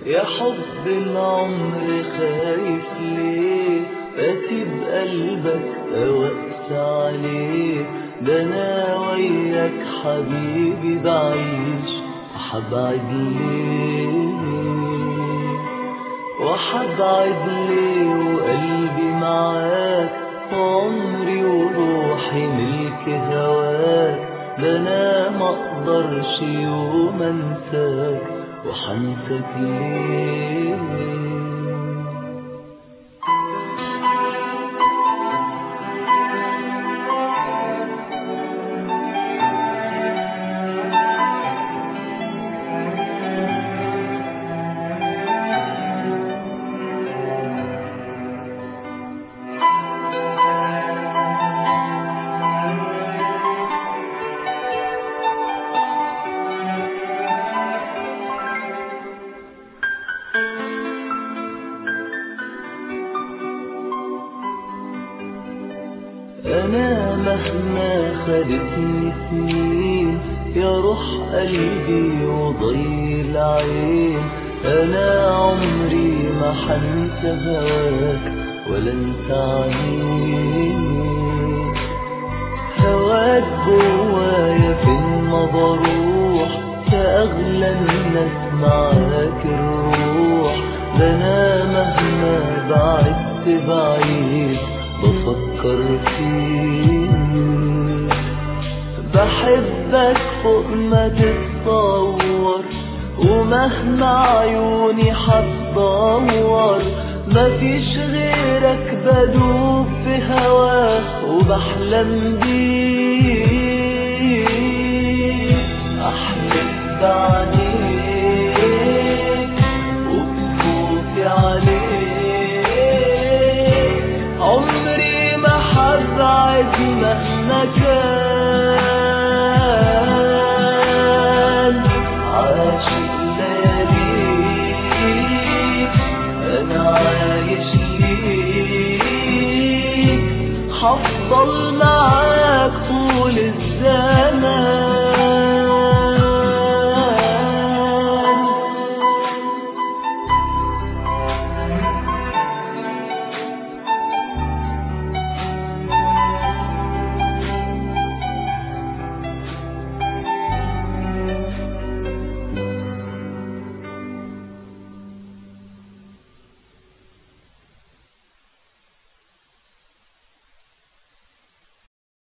يا حب العمر خايف ليه اسيب قلبك اوقس عليه ده انا وياك حبيبي بعيش وحبعد ليه وحبعد ليه وقلبي معاك وعمري وروحي ملك هواك ده انا مقدرش يوم انساك وحنساك ليه أنا مهما خدتني سنين يا روح قلبي وضي العين أنا عمري ما حنسى هواك ولا انت عيني هواك جوايا فين ما بروح كأغلى الناس معاك الروح ده أنا مهما بعدت بعيد بفكر فيك بحبك فوق ما تتصور ومهما عيوني حتدور مفيش غيرك بدوب في هواك وبحلم بيك احلم بعديك وبخوفي عليك عمري ما حبعد مهما كان عاشق لياليك انا عايش ليك هفضل معاك